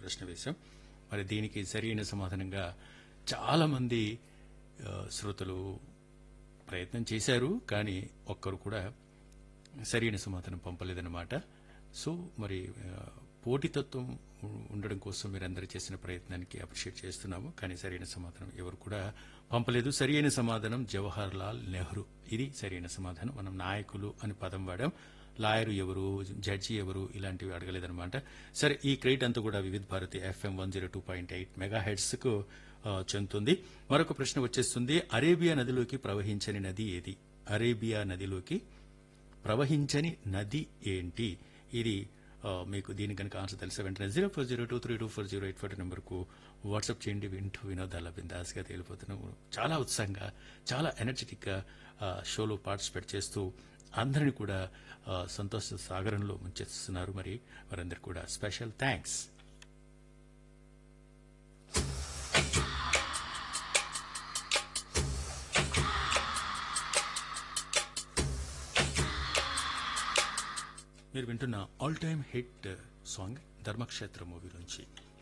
ప్రశ్న వేశాం మరి దీనికి సరైన సమాధానంగా చాలా మంది ఆ, శ్రోతలు ప్రయత్నం చేశారు కానీ ఒక్కరు కూడా సరైన సమాధానం పంపలేదన్నమాట సో మరి ఆ, పోటీతత్వం ఉ- ఉండడం కోసం మీరందరూ చేసిన ప్రయత్నానికి అప్రిషియేట్ చేస్తున్నాము కానీ సరైన సమాధానం ఎవరు కూడా పంపలేదు సరైన సమాధానం జవహర్ లాల్ నెహ్రూ ఇది సరైన సమాధానం మనం నాయకులు అని పదం వాడాం లాయరు ఎవరు జడ్జి ఎవరు ఇలాంటివి అడగలేదన్నమాట సరే ఈ క్రెడిట్ అంతా కూడా Vividh Bharati FM one zero two point eight megahertz కు ఆ, చెందుతుంది మరొక ప్రశ్న వచ్చేస్తుంది అరేబియా నదిలోకి ప్రవహించని నది ఏది అరేబియా నదిలోకి ప్రవహించని నది ఏంటి ఇది ఆ, మీకు దీని కనుక ఆన్సర్ తెలిసే వెంటనే zero four zero two three two four zero eight four నెంబర్కు వాట్సాప్ చేయండి వింటూ వినోదాల బిందాస్గా తేలిపోతున్నాము చాలా ఉత్సాహంగా చాలా ఎనర్జెటిక్గా ఆ, షోలో పార్టిసిపేట్ చేస్తూ అందరిని కూడా ఆ, సంతోష సాగరంలో ముంచెస్తున్నారు మరి వారందరికీ కూడా స్పెషల్ థ్యాంక్స్ మీరు వింటున్న all time hit song Dharmakshetra movie నుంచి